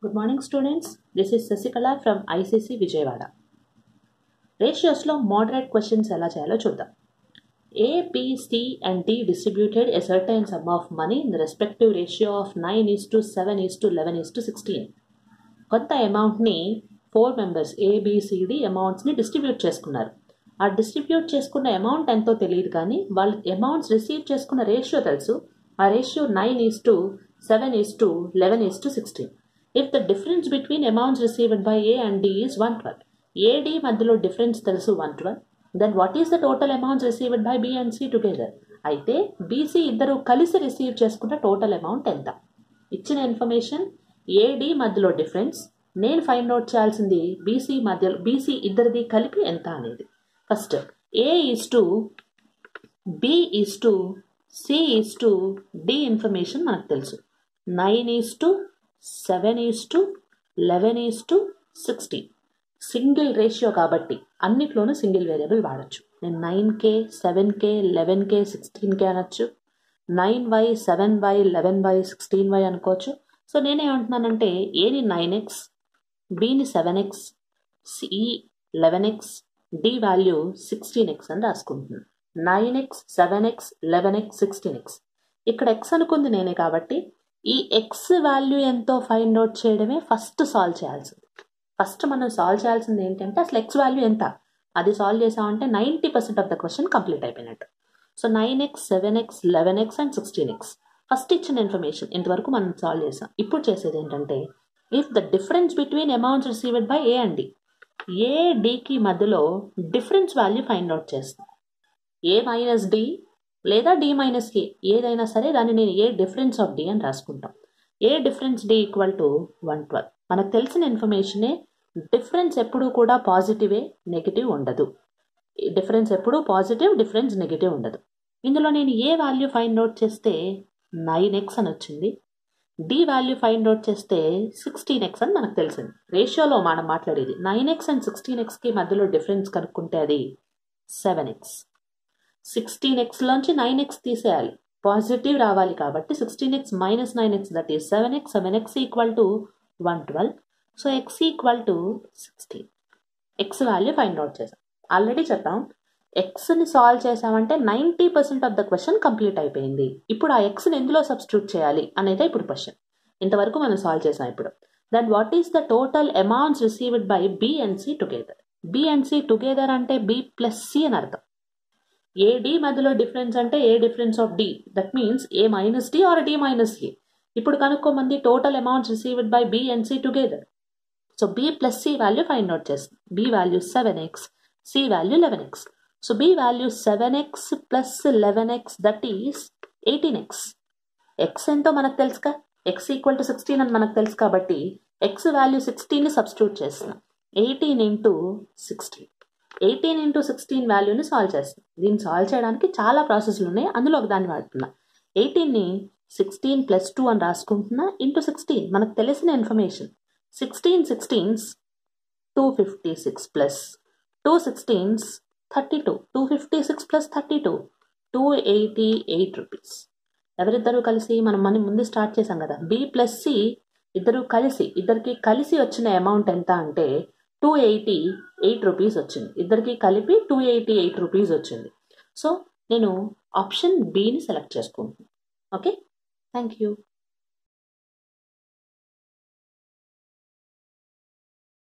Good morning, students. This is Sasikala from ICC Vijayawada రేషియోస్లో moderate questions ఎలా చేయాలో చూద్దాం A B C and D distributed a certain sum of money in the respective ratio of nine is to seven is to eleven is to sixteen కొంత అమౌంట్ని four members A B C D అమౌంట్స్ని distribute చేసుకున్నారు ఆ distribute చేసుకున్న amount ఎంతో తెలియదు కానీ వాళ్ళు అమౌంట్స్ రిసీవ్ చేసుకున్న రేషియో తెలుసు ఆ ratio nine is to seven is to eleven is to sixteen if the difference between amounts received by A and D is one twelve A D మధ్యలో డిఫరెన్స్ తెలుసు one twelve then what is the total amounts received by B and C together అయితే B C ఇద్దరు కలిసి receive చేసుకున్న total amount ఎంత ఇచ్చిన information A D మధ్యలో difference నేను ఫైండ్ అవుట్ చేయాల్సింది బీసీ మధ్యలో బీసీ ఇద్దరిది కలిపి ఎంత అనేది first A is to B is to C is to D information మనకు తెలుసు nine is to seven is to eleven is to sixteen single ratio కాబట్టి అన్నిట్లోనూ సింగిల్ వేరియబుల్ వాడచ్చు నేను nine K seven K eleven K sixteen K అనొచ్చు nine Y seven Y eleven Y sixteen Y అనుకోవచ్చు so నేనేమంటున్నానంటే ఏని nine X బిని seven X C eleven X D value sixteen X అని రాసుకుంటున్నాను nine X seven X eleven X sixteen X ఇక్కడ X అనుకుంది నేనే కాబట్టి ఈ ఎక్స్ వాల్యూ ఎంతో ఫైండ్ అవుట్ చేయడమే ఫస్ట్ సాల్వ్ చేయాల్సింది ఫస్ట్ మనం సాల్వ్ చేయాల్సింది ఏంటంటే అసలు ఎక్స్ వాల్యూ ఎంత అది సాల్వ్ చేసామంటే ninety percent of the question complete అయిపోయినట్టు so nine X seven X eleven X and sixteen X first ఇచ్చిన ఇన్ఫర్మేషన్ ఇంతవరకు మనం సాల్వ్ చేసాం ఇప్పుడు చేసేది ఏంటంటే if the difference between amounts received by A and D A డికి మధ్యలో డిఫరెన్స్ వాల్యూ ఫైండ్ అవుట్ చేస్తాం ఏ మైనస్ డి లేదా డి మైనస్ ఏ ఏదైనా సరే దాన్ని నేను ఏ డిఫరెన్స్ ఆఫ్ డి అని రాసుకుంటాం A difference D equal to one twelve మనకు తెలిసిన ఇన్ఫర్మేషనే డిఫరెన్స్ ఎప్పుడూ కూడా పాజిటివే నెగిటివ్ ఉండదు డిఫరెన్స్ ఎప్పుడూ పాజిటివ్ డిఫరెన్స్ నెగిటివ్ ఉండదు ఇందులో నేను ఏ వాల్యూ ఫైండ్ అవుట్ చేస్తే నైన్ ఎక్స్ అని వచ్చింది డి వాల్యూ ఫైండ్ అవుట్ చేస్తే సిక్స్టీన్ ఎక్స్ అని మనకు తెలిసింది రేషియోలో మనం మాట్లాడేది నైన్ ఎక్స్ అండ్ సిక్స్టీన్ ఎక్స్కి మధ్యలో డిఫరెన్స్ కనుక్కుంటే అది సెవెన్ ఎక్స్ సిక్స్టీన్ ఎక్స్లోంచి నైన్ ఎక్స్ తీసేయాలి పాజిటివ్ రావాలి కాబట్టి sixteen X minus nine X that is seven X seven X equal to one twelve so X equal to sixteen X value find out చేసాం already చెప్పాం ఎక్స్ని solve చేసామంటే ninety percent of the question complete అయిపోయింది ఇప్పుడు ఆ ఎక్స్ని ఎందులో substitute చేయాలి అనేది ఇప్పుడు క్వశ్చన్ ఇంతవరకు మనం సాల్వ్ చేసాం ఇప్పుడు then what is the total amounts received by B and C together B and C together అంటే బి ప్లస్ సి అని అర్థం ఏ డి మధ్యలో డిఫరెన్స్ అంటే A difference of D that means A minus D or D minus A ఇప్పుడు కనుక్కోమంది total amounts received by B and C together so B plus C value find out చేస్తుంది B value seven X C value eleven X so B value seven X plus eleven X that is eighteen X X ఎంతో మనకు తెలుసుగా X equal to sixteen అని మనకు తెలుసు కాబట్టి X value సిక్స్టీన్ని substitute చేస్తున్నాం eighteen into sixteen eighteen into sixteen వాల్యూని సాల్వ్ చేస్తాం దీన్ని సాల్వ్ చేయడానికి చాలా ప్రాసెస్లు ఉన్నాయి అందులో ఒక దాన్ని వాడుతున్నా ఎయిటీన్ని సిక్స్టీన్ ప్లస్ టూ అని రాసుకుంటున్నా ఇంటూ సిక్స్టీన్ మనకు తెలిసిన information sixteen sixteens two fifty six plus two sixteens thirty two two fifty six plus thirty two two eighty eight rupees ఎవరిద్దరూ కలిసి మనం మనీ ముందు స్టార్ట్ చేసాం కదా బి ప్లస్ సి ఇద్దరు కలిసి ఇద్దరికి కలిసి వచ్చిన అమౌంట్ ఎంత అంటే టూ ఎయిటీ ఎయిట్ రూపీస్ వచ్చింది ఇద్దరికి కలిపి టూ ఎయిటీ ఎయిట్ రూపీస్ వచ్చింది సో నేను ఆప్షన్ బిని సెలెక్ట్ చేసుకుంటున్నాను ఓకే థ్యాంక్ యూ